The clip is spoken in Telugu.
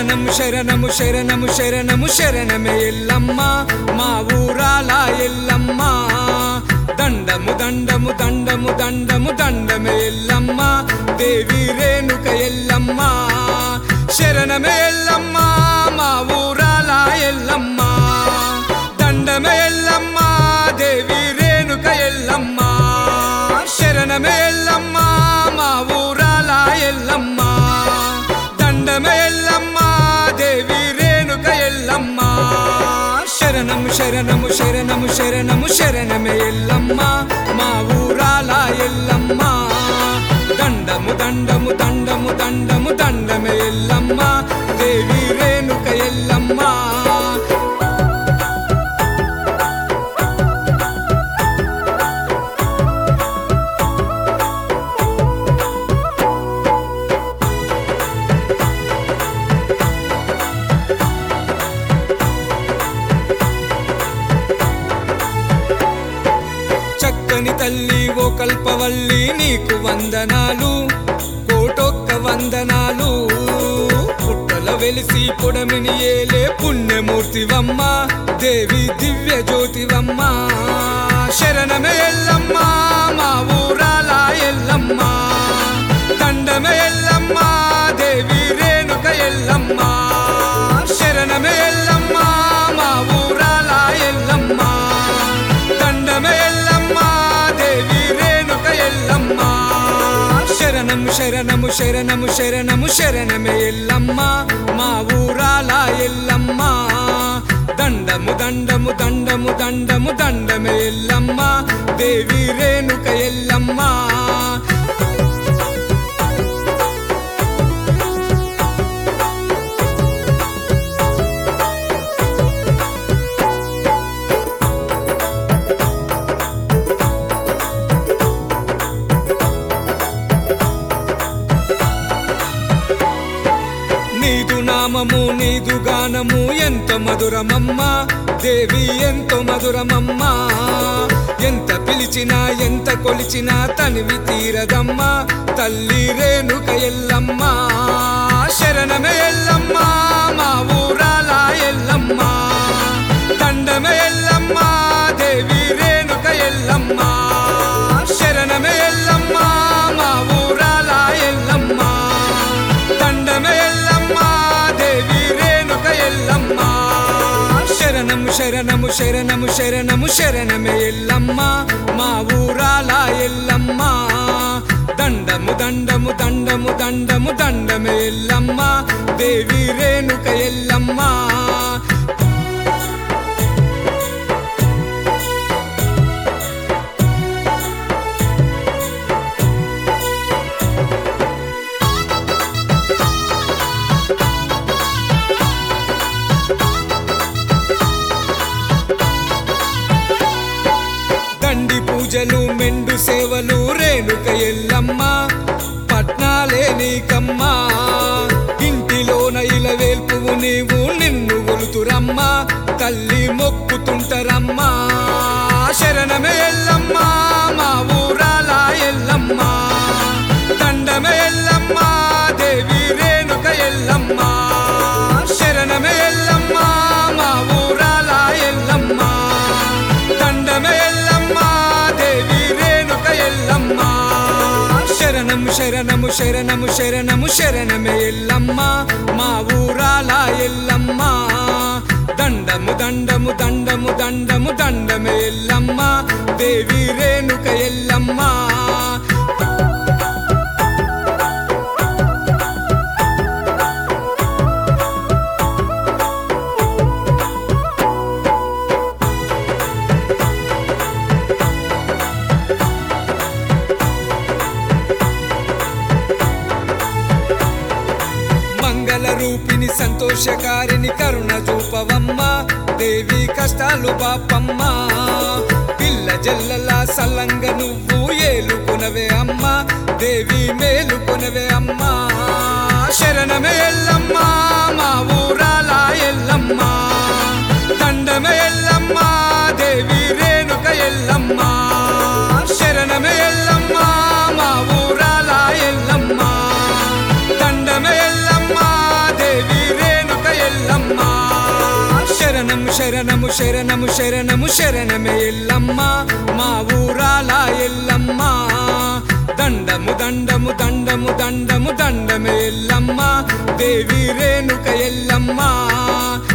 శరణము శరణము శరణము శరణము శరణమే ఎల్లమ్మ మా ఊరాల ఎల్లమ్మ దండము దండము దండము దండము దండమే ఎల్లమ్మ దేవి రేణుక ఎల్లమ్మ శరణమే ఎల్లమ్మ మా ఊరాల ఎల్లమ్మ దండమే ఎల్లమ్మ దేవి రేణుక ఎల్లమ్మ శరణమే ఎల్లమ్మ మా ఊరాల ఎల్లమ్మ దండమే ఎల్లమ్మ దేవి రేణుక ఎల్లమ్మ శరణము శరణము శరణము శరణము శరణమే ఎల్లమ్మ మా ఊరాల ఎల్లమ్మ దండము దండము దండము దండము దండమే ఎల్లమ్మ దేవి రేణుక ఎల్లమ్మ చక్కని తల్లి ఓ కల్పవల్లి నీకు వందనాలు కోటొక్క వందనాలు పుట్టల వెలిసి పొడమిని ఏలే పుణ్యమూర్తివమ్మ దేవి దివ్య జ్యోతివమ్మ శరణమే ఎల్లమ్మ మా ఊరాల ఎల్లమ్మ దండమే ఎల్లమ్మ దేవి రేణుక ఎల్లమ్మ శరణమే ఎల్లమ్మ మా ఊరాల ఎల్లమ్మ దండమే ఎల్లమ్మ దేవి రేణుక ఎల్లమ్మ శరణము శరణము శరణము శరణము శరణమే ఎల్లమ్మ మా ఊరాల ఎల్లమ్మ దండము దండము దండము దండము దండమే ఎల్లమ్మ దేవి రేణుక ఎల్లమ్మ నీదు నామము నీదు గానము ఎంత మధురమమ్మ దేవి ఎంతో మధురమమ్మ ఎంత పిలిచినా ఎంత కొలిచినా తనివి తీరదమ్మ తల్లి రేణుక ఎల్లమ్మ శరణమే ఎల్లమ్మ మా ఊరాల ఎల్లమ్మ దండమే ఎల్లమ్మ దేవి రేణుక ఎల్లమ్మ శరణమే ఎల్లమ్మ మా ఊరాల ఎల్లమ్మ దండమే ఎల్లమ్మ దేవి రేణుక ఎల్లమ్మ శరణము శరణము శరణము శరణము శరణమే ఎల్లమ్మ మా ఊరాల ఎల్లమ్మ దండము దండము దండము దండము దండమే ఎల్లమ్మ దేవి రేణుక ఎల్లమ్మ దండి పూజలు మెండు సేవలు రేణుక ఎల్లమ్మ పట్నాలే నీకమ్మ ఇంటిలోన ఇలవేల్పువు నీవు నిన్ను గొలుతురమ్మ తల్లి మొక్కుతుంటరమ్మ శరణమే ఎల్లమ్మ మా ఊరాల ఎల్లమ్మ దండమే ఎల్లమ్మ దేవి రేణుక ఎల్లమ్మ శరణమే ఎల్లమ్మ మా ఊరాల ఎల్లమ్మ దండమే ఎల్లమ్మ దేవి రేణుక ఎల్లమ్మ శరణము శరణము శరణము శరణము శరణమే ఎల్లమ్మ మా ఊరాల ఎల్లమ్మ దండము దండము దండము దండము దండమే ఎల్లమ్మ దేవి రేణుక ఎల్లమ్మ మంగళ రూపిణి సంతోషకారిణి కరుణ చూపవమ్మ దేవి కష్టాలు బాపమ్మ పిల్ల జల్లలా సల్లంగ నువ్వు ఏలుకొనవే అమ్మ దేవి మేలుకొనవే అమ్మ శరణమే ఎల్లమ్మ మా ఊరాల ఎల్లమ్మ దండమే ఎల్లమ్మ దేవి రేణుక ఎల్లమ్మ శరణమే ఎల్లమ్మ మా ఊరాల ఎల్లమ్మ దండమే ఎల్లమ్మ దేవి రే శరణము శరణము శరణము శరణము శరణమే ఎల్లమ్మ మా ఊరాల ఎల్లమ్మ దండము దండము దండము దండము దండమే ఎల్లమ్మ దేవి రేణుక ఎల్లమ్మ